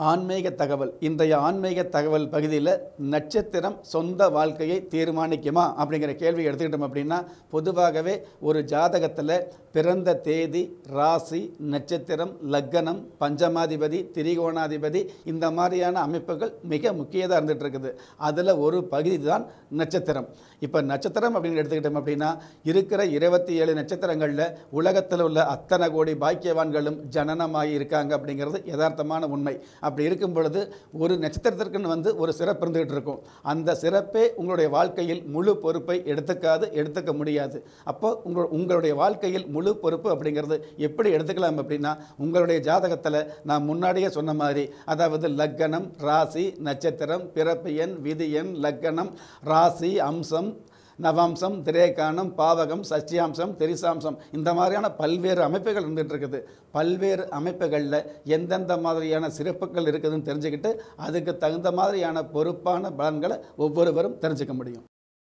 ஆன்மீக தகவல் இன்றைய ஆன்மீக தகவல் பகுதியில் நட்சத்திரம் சொந்த வாழ்க்கையை தீர்மானிக்குமா அப்படிங்கிற கேள்வி எடுத்துக்கிட்டோம் அப்படின்னா பொதுவாகவே ஒரு ஜாதகத்தில் பிறந்த தேதி ராசி நட்சத்திரம் லக்கணம் பஞ்சமாதிபதி திரிகோணாதிபதி இந்த மாதிரியான அமைப்புகள் மிக முக்கியதாக இருந்துட்டு இருக்குது அதில் ஒரு பகுதி தான் நட்சத்திரம் இப்போ நட்சத்திரம் அப்படின்னு எடுத்துக்கிட்டோம் அப்படின்னா இருக்கிற இருபத்தி ஏழு நட்சத்திரங்களில் உலகத்தில் உள்ள அத்தனை கோடி பாக்கியவான்களும் ஜனனமாகி இருக்காங்க அப்படிங்கிறது யதார்த்தமான உண்மை அப்படி இருக்கும் பொழுது ஒரு நட்சத்திரத்திற்குன்னு வந்து ஒரு சிறப்பு இருந்துகிட்டு இருக்கும் அந்த சிறப்பே உங்களுடைய வாழ்க்கையில் முழு பொறுப்பை எடுத்துக்காது எடுத்துக்க முடியாது அப்போ உங்கள் உங்களுடைய வாழ்க்கையில் முழு பொறுப்பு அப்படிங்கிறது எப்படி எடுத்துக்கலாம் அப்படின்னா உங்களுடைய ஜாதகத்தில் நான் முன்னாடியே சொன்ன மாதிரி அதாவது லக்கணம் ராசி நட்சத்திரம் பிறப்பு எண் விதி எண் லக்கணம் ராசி அம்சம் நவாம்சம் திரேகானம் பாவகம் சஷ்டியாம்சம் திரிசாம்சம் இந்த மாதிரியான பல்வேறு அமைப்புகள் இருந்துகிட்டு இருக்குது பல்வேறு அமைப்புகளில் எந்தெந்த மாதிரியான சிறப்புகள் இருக்குதுன்னு தெரிஞ்சுக்கிட்டு அதுக்கு தகுந்த மாதிரியான பொறுப்பான பலன்களை ஒவ்வொருவரும் தெரிஞ்சுக்க முடியும்